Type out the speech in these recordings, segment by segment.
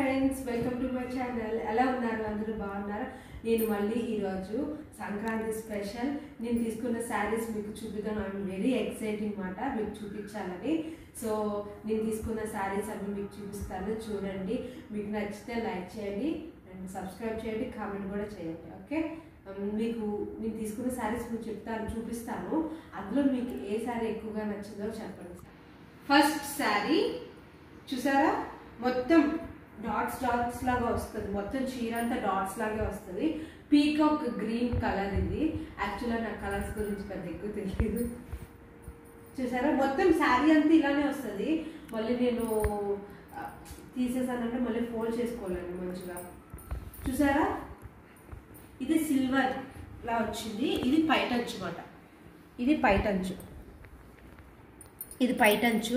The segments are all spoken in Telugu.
friends welcome to my channel ఎలా ఉన్నారు అందరూ బాగున్నారా నేను మళ్ళీ ఈరోజు సంక్రాంతి స్పెషల్ నేను తీసుకున్న శారీస్ మీకు చూపిద్దాం ఐఎమ్ వెరీ ఎక్సైటింగ్ మాట మీకు చూపించాలని సో నేను తీసుకున్న శారీస్ అన్ని మీకు చూపిస్తాను చూడండి మీకు నచ్చితే లైక్ చేయండి అండ్ సబ్స్క్రైబ్ చేయండి కామెంట్ కూడా చేయండి ఓకే మీకు నేను తీసుకున్న శారీస్ మీకు చెప్తాను చూపిస్తాను అందులో మీకు ఏ శారీ ఎక్కువగా నచ్చిందో చెప్పండి ఫస్ట్ శారీ చూసారా మొత్తం డాట్స్ డాట్స్ లాగా వస్తుంది మొత్తం చీర అంతా డాట్స్ లాగే వస్తుంది పీకాక్ గ్రీన్ కలర్ ఇది యాక్చువల్గా నాకు కలర్స్ గురించి పెద్ద ఎక్కువ తెలియదు చూసారా మొత్తం శారీ అంతా ఇలానే వస్తుంది మళ్ళీ నేను ఆ, తీసేసానంటే మళ్ళీ ఫోల్డ్ చేసుకోలేను మంచిగా చూసారా ఇది సిల్వర్ లా వచ్చింది ఇది పైటంచు మాట ఇది పైటంచు ఇది పైటంచు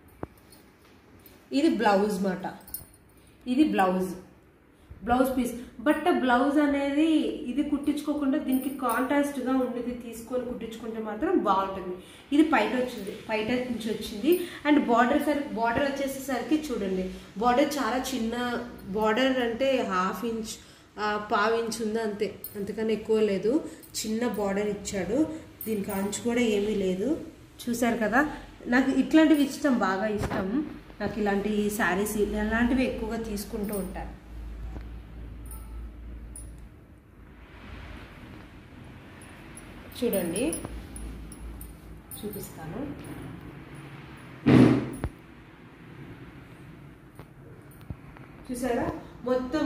ఇది బ్లౌజ్ మాట ఇది blouse blouse piece but blouse అనేది ఇది కుట్టించుకోకుండా దీనికి కాంట్రాస్ట్గా ఉండేది తీసుకొని కుట్టించుకుంటే మాత్రం బాగుంటుంది ఇది పైట వచ్చింది పైట నుంచి వచ్చింది అండ్ బార్డర్ సరి బార్డర్ వచ్చేసేసరికి చూడండి బార్డర్ చాలా చిన్న బార్డర్ అంటే హాఫ్ ఇంచ్ ఆ, పావు ఇంచ్ ఉంది అంతే అంతకన్నా ఎక్కువ లేదు చిన్న బార్డర్ ఇచ్చాడు దీనికి అంచు కూడా ఏమీ లేదు చూసారు కదా నాకు ఇట్లాంటివి ఇష్టం బాగా ఇష్టం నాకు ఇలాంటి శారీస్ ఇలాంటివి ఎక్కువగా తీసుకుంటూ ఉంటాను చూడండి చూపిస్తాను చూసారా మొత్తం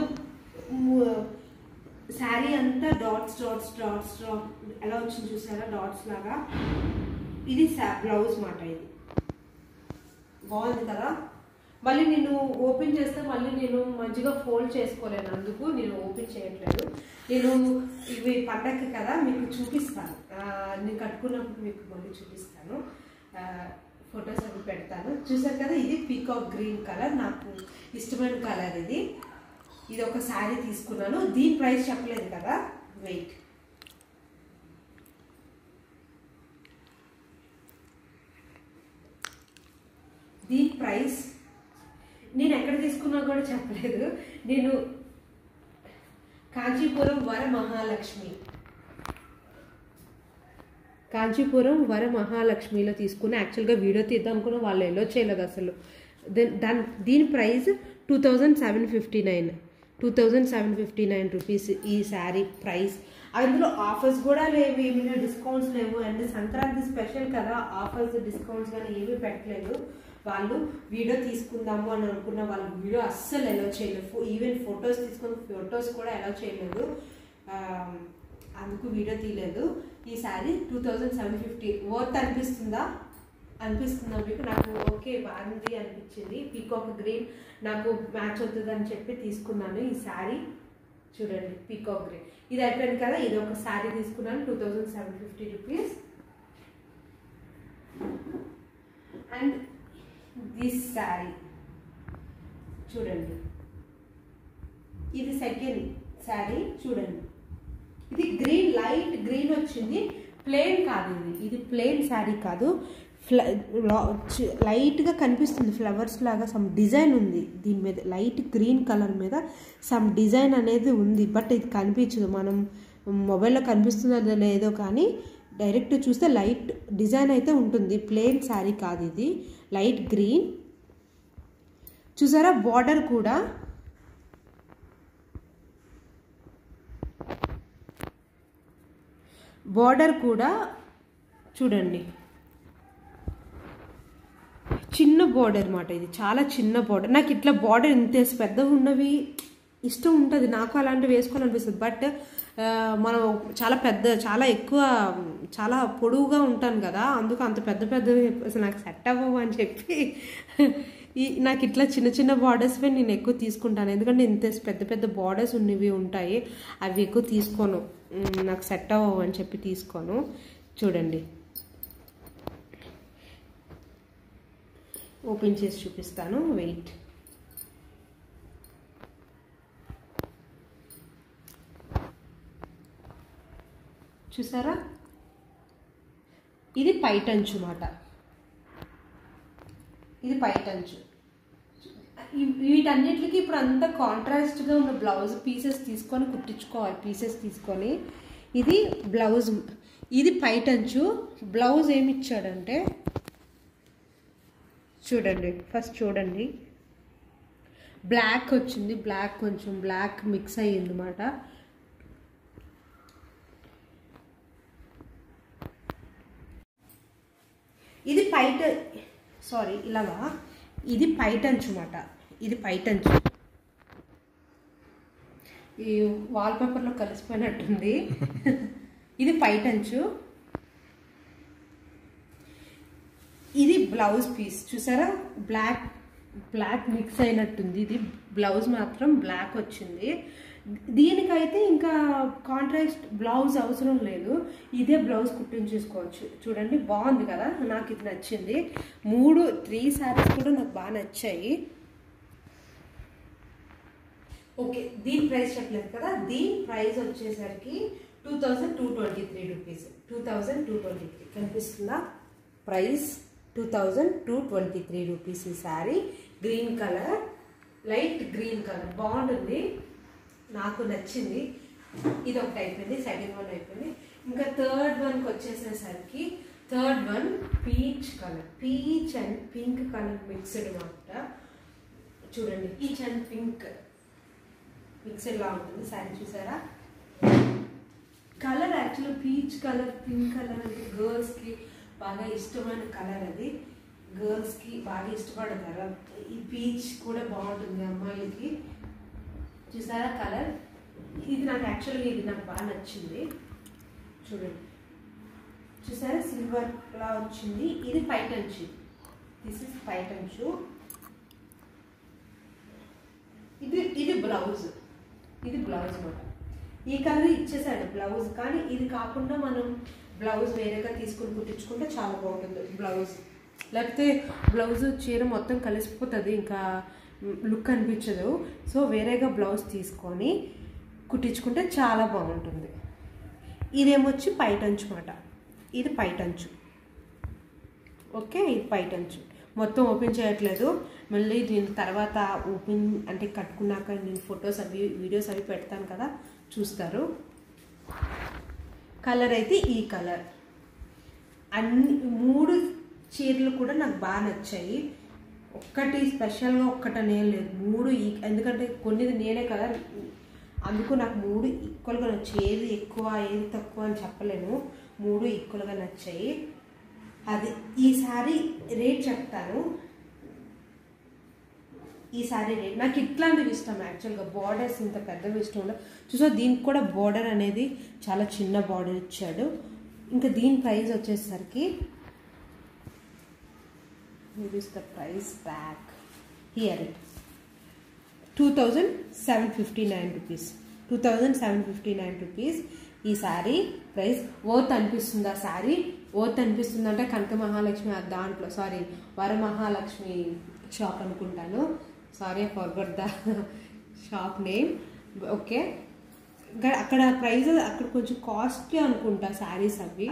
శారీ అంతా డాట్స్ డాట్స్ డాట్స్ డాట్ ఎలా వచ్చింది చూసారా డాట్స్ లాగా ఇది బ్లౌజ్ మాట ఇది బాగుంది కదా మళ్ళీ నేను ఓపెన్ చేస్తే మళ్ళీ నేను మంచిగా ఫోల్డ్ చేసుకోలేను అందుకు నేను ఓపెన్ చేయట్లేదు నేను ఇవి పండగకి కదా మీకు చూపిస్తాను ఆ, నేను కట్టుకున్నప్పుడు మీకు మళ్ళీ చూపిస్తాను ఫొటోస్ అవి పెడతాను చూసారు కదా ఇది పీకాక్ గ్రీన్ కలర్ నాకు ఇష్టమైన కలర్ ఇది ఇది ఒక శారీ తీసుకున్నాను దీని ప్రైస్ చెప్పలేదు కదా వెయిట్ దీని ప్రైస్ నేను ఎక్కడ తీసుకున్నా కూడా చెప్పలేదు నేను కాంచీపురం వర మహాలక్ష్మి కాంచీపురం వర మహాలక్ష్మిలో తీసుకున్న యాక్చువల్గా వీడియో తీద్దాం అనుకున్న వాళ్ళు ఎల్లో చేయలేదు అసలు దెన్ దాని దీని price two thousand seven fifty nine two thousand seven fifty nine rupees ఈ శారీ ప్రైస్ అందులో ఆఫర్స్ కూడా లేవు ఏమైనా డిస్కౌంట్స్ లేవు అండ్ సంక్రాంతి స్పెషల్ కదా ఆఫర్స్ డిస్కౌంట్స్ కానీ ఏమీ పెట్టలేదు వాళ్ళు వీడియో తీసుకుందాము అని అనుకున్న వాళ్ళు వీడియో అస్సలు ఎలా చేయలేదు ఈవెన్ ఫొటోస్ తీసుకుని ఫొటోస్ కూడా ఎలా చేయలేదు ఆ, అందుకు వీడియో తీయలేదు ఈ sari two thousand seven fifty worth అనిపిస్తుందా అనిపిస్తుందా మీకు నాకు ఓకే బాగుంది అనిపించింది పీకాక్ గ్రీన్ నాకు మ్యాచ్ అవుతుంది అని చెప్పి తీసుకున్నాను ఈ శారీ చూడండి పీకాక్ గ్రీన్ ఇది అయిపోయింది కదా ఇది ఒక శారీ తీసుకున్నాను two thousand seven fifty rupees and this sari చూడండి ఇది సెకండ్ శారీ చూడండి ఇది గ్రీన్ లైట్ గ్రీన్ వచ్చింది ప్లెయిన్ కాదు ఇది ఇది ప్లెయిన్ శారీ కాదు ఫ్ల లైట్గా కనిపిస్తుంది ఫ్లవర్స్ లాగా సమ్ డిజైన్ ఉంది దీని మీద లైట్ గ్రీన్ కలర్ మీద సమ్ డిజైన్ అనేది ఉంది బట్ ఇది కనిపించదు మనం మొబైల్లో కనిపిస్తుందో లేదో కానీ డైరెక్ట్ చూస్తే లైట్ డిజైన్ అయితే ఉంటుంది ప్లెయిన్ శారీ కాదు ఇది లైట్ గ్రీన్ చూసారా బార్డర్ కూడా బార్డర్ కూడా చూడండి చిన్న బార్డర్ అనమాట ఇది చాలా చిన్న బార్డర్ నాకు ఇట్లా బార్డర్ ఇంత పెద్దగా ఉన్నవి ఇష్టం ఉంటుంది నాకు అలాంటివి వేసుకోవాలనిపిస్తుంది బట్ మనం చాలా పెద్ద చాలా ఎక్కువ చాలా పొడవుగా ఉంటాను కదా అందుకు అంత పెద్ద పెద్దవి అసలు నాకు సెట్ అవ్వవు అని చెప్పి ఈ నాకు ఇట్లా చిన్న చిన్న బార్డర్స్వే నేను ఎక్కువ తీసుకుంటాను ఎందుకంటే ఇంత పెద్ద పెద్ద బార్డర్స్ ఉన్నవి ఉంటాయి అవి ఎక్కువ తీసుకోను ఉమ్, నాకు సెట్ అవ్వవు అని చెప్పి తీసుకోను చూడండి ఓపెన్ చేసి చూపిస్తాను వెయిట్ చూసారా ఇది పైటంచు మాట ఇది పైటంచు ఈ- వీటన్నిటికి ఇప్పుడు అంతా కాంట్రాస్ట్గా ఉన్న బ్లౌజ్ పీసెస్ తీసుకొని కుట్టించుకోవాలి పీసెస్ తీసుకొని ఇది బ్లౌజ్ ఇది పైటంచు బ్లౌజ్ ఏమి ఇచ్చాడంటే చూడండి ఫస్ట్ చూడండి బ్లాక్ వచ్చింది బ్లాక్ కొంచెం బ్లాక్ మిక్స్ అయ్యింది అనమాట ఇది పైట సారీ ఇలాగా ఇది పైటంచు అన్నమాట ఇది పైటంచు ఈ వాల్పేపర్లో కలిసిపోయినట్టుంది ఇది పైటంచు ఇది బ్లౌజ్ పీస్ చూసారా బ్లాక్ బ్లాక్ మిక్స్ అయినట్టుంది ఇది బ్లౌజ్ మాత్రం బ్లాక్ వచ్చింది దీనికైతే ఇంకా కాంట్రాస్ట్ బ్లౌజ్ అవసరం లేదు ఇదే బ్లౌజ్ కుట్టించేసుకోవచ్చు చూడండి బాగుంది కదా నాకు ఇది నచ్చింది మూడు త్రీ శారీస్ కూడా నాకు బాగా నచ్చాయి ఓకే దీని ప్రైస్ చెప్పలేదు కదా దీని ప్రైస్ వచ్చేసరికి two thousand two twenty three rupees two thousand two twenty three కనిపిస్తుందా price two thousand two twenty three rupees ఈ sari green colour light green colour బాగుంటుంది నాకు నచ్చింది ఇది ఒకటి అయిపోయింది సెకండ్ వన్ అయిపోయింది ఇంకా థర్డ్ వన్కి వచ్చేసేసరికి third one peach colour peach and pink colour mixed అనమాట చూడండి పీచ్ అండ్ పింక్ మిక్స్డ్ లా ఉంటుంది శారీ చూసారా colour actually peach colour pink colour అంటే గర్ల్స్కి బాగా ఇష్టమైన కలర్ అది గర్ల్స్కి బాగా ఇష్టపడతారు ఈ పీచ్ కూడా బాగుంటుంది అమ్మాయిలకి చూసారా కలర్ ఇది నాకు యాక్చువల్గా ఇది నాకు బాగా నచ్చింది చూడండి చూసారా సిల్వర్ లా వచ్చింది ఇది పైటంచు దిస్ ఇస్ పైటంచు ఇది ఇది బ్లౌజ్ ఇది బ్లౌజ్ అనమాట ఈ కలర్ ఇచ్చేసాడు బ్లౌజ్ కానీ ఇది కాకుండా మనం బ్లౌజ్ వేరేగా తీసుకుని కుట్టించుకుంటే చాలా బాగుంటుంది బ్లౌజ్ లేకపోతే బ్లౌజ్ చీర మొత్తం కలిసిపోతుంది ఇంకా లుక్ అనిపించదు సో వేరేగా బ్లౌజ్ తీసుకొని కుట్టించుకుంటే చాలా బాగుంటుంది ఇదేమొచ్చి పైటంచు మాట ఇది పైటంచు ఓకే ఇది పైటంచు మొత్తం ఓపెన్ చేయట్లేదు మళ్ళీ దీని తర్వాత ఓపెన్ అంటే కట్టుకున్నాక నేను ఫొటోస్ అవి వీడియోస్ అవి పెడతాను కదా చూస్తారు కలర్ అయితే ఈ కలర్ అన్ని మూడు చీరలు కూడా నాకు బాగా నచ్చాయి ఒక్కటి స్పెషల్గా ఒక్కటనే లేదు మూడు ఈ ఎందుకంటే కొన్నిది నేనే కదా అందుకు నాకు మూడు ఈక్వల్గా నచ్చాయి ఏది ఎక్కువ ఏది తక్కువ అని చెప్పలేను మూడు ఈక్వల్గా నచ్చాయి అది ఈ సారీ రేట్ చెప్తాను ఈ సారీ రేట్ నాకు ఇట్లాంటివి ఇష్టం యాక్చువల్గా బార్డర్స్ ఇంత పెద్దవి ఇష్టం ఉండదు చూసా దీనికి కూడా బార్డర్ అనేది చాలా చిన్న బార్డర్ ఇచ్చాడు ఇంకా దీని ప్రైస్ వచ్చేసరికి is the price back here it two thousand seven fifty nine rupees two thousand seven fifty nine rupees ఈ శారీ ప్రైస్ ఓత్ అనిపిస్తుంది ఆ శారీ ఓత్ అనిపిస్తుంది అంటే కనక మహాలక్ష్మి ఆ దాంట్లో సారీ వరమహాలక్ష్మి షాప్ అనుకుంటాను sorry forgot the shop name okay ఇంకా అక్కడ ప్రైస్ అక్కడ కొంచెం కాస్ట్లీ అనుకుంటా శారీస్ అవి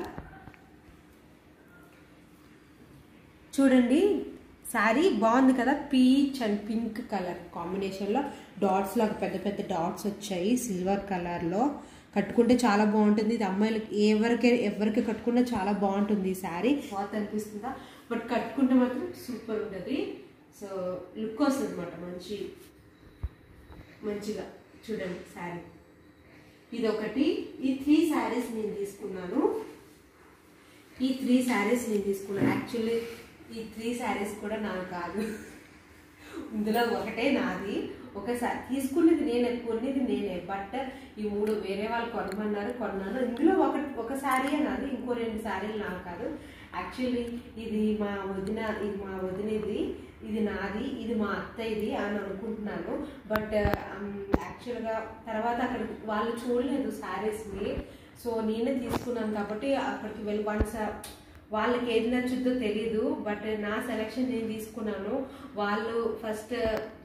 చూడండి శారీ బాగుంది కదా పీచ్ అండ్ పింక్ కలర్ కాంబినేషన్లో డాట్స్ లాగా పెద్ద పెద్ద డాట్స్ వచ్చాయి సిల్వర్ కలర్లో కట్టుకుంటే చాలా బాగుంటుంది ఇది అమ్మాయిలకి ఎవరికి ఎవరికి కట్టుకున్నా చాలా బాగుంటుంది ఈ శారీ బాగా అనిపిస్తుందా బట్ కట్టుకుంటే మాత్రం సూపర్ ఉంటుంది సో లుక్ వస్తుంది అనమాట మంచి మంచిగా చూడండి శారీ ఇది ఒకటి ఈ త్రీ శారీస్ నేను తీసుకున్నాను ఈ త్రీ శారీస్ నేను తీసుకున్నాను యాక్చువల్లీ ఈ త్రీ శారీస్ కూడా నాకు కాదు ఇందులో ఒకటే నాది ఒకసారి తీసుకునేది నేనే కొనేది నేనే బట్ ఈ మూడు వేరే వాళ్ళు కొనమన్నారు కొన్నాను ఇందులో ఒక ఒక శారీయే నాది ఇంకో రెండు శారీలు నాకు కాదు యాక్చువల్లీ ఇది మా వదిన ఇది మా వదినది ఇది నాది ఇది మా అత్తయ్యది అని అనుకుంటున్నాను బట్ యాక్చువల్గా తర్వాత అక్కడ వాళ్ళు చూడలేదు శారీస్ని సో నేనే తీసుకున్నాను కాబట్టి అక్కడికి వెళ్ళి వన్స్ వాళ్ళకి ఏది నచ్చుద్దో తెలీదు బట్ నా సెలెక్షన్ నేను తీసుకున్నాను వాళ్ళు ఫస్ట్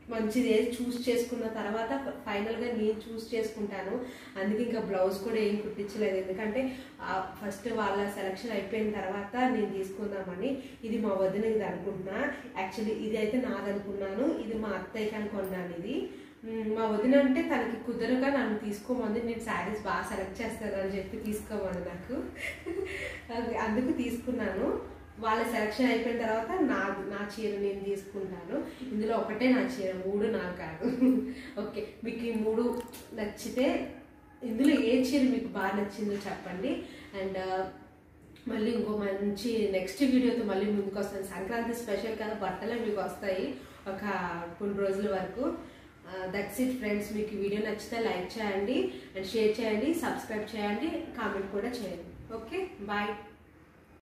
మంచిది ఏది చూస్ చేసుకున్న తర్వాత ఫైనల్గా నేను చూస్ చేసుకుంటాను అందుకే ఇంకా బ్లౌజ్ కూడా ఏం కుట్టించలేదు ఎందుకంటే ఫస్ట్ వాళ్ళ సెలక్షన్ అయిపోయిన తర్వాత నేను తీసుకుందామని ఇది మా వదినది అనుకుంటున్నా యాక్చువల్లీ ఇది అయితే నాది అనుకున్నాను ఇది మా అత్తయ్యకి అనుకున్నాను ఇది మ్, మా వదిన అంటే తనకి కుదరక నన్ను తీసుకోమంది నేను శారీస్ బాగా సెలెక్ట్ చేస్తాను అని చెప్పి తీసుకోమని నాకు అది అందుకు తీసుకున్నాను వాళ్ళ సెలక్షన్ అయిపోయిన తర్వాత నా నా చీర నేను తీసుకుంటాను ఇందులో ఒకటే నా చీర మూడు నాకు కాదు ఓకే మీకు ఈ మూడు నచ్చితే ఇందులో ఏ చీర మీకు బాగా నచ్చిందో చెప్పండి అండ్ మళ్ళీ ఇంకో మంచి నెక్స్ట్ వీడియోతో మళ్ళీ ముందుకు వస్తాను సంక్రాంతి స్పెషల్ కదా బట్టలే మీకు వస్తాయి ఒక కొన్ని రోజుల వరకు దట్స్ ఇట్ ఫ్రెండ్స్ మీకు ఈ వీడియో నచ్చితే లైక్ చేయండి అండ్ షేర్ చేయండి సబ్స్క్రైబ్ చేయండి కామెంట్ కూడా చేయండి ఓకే బాయ్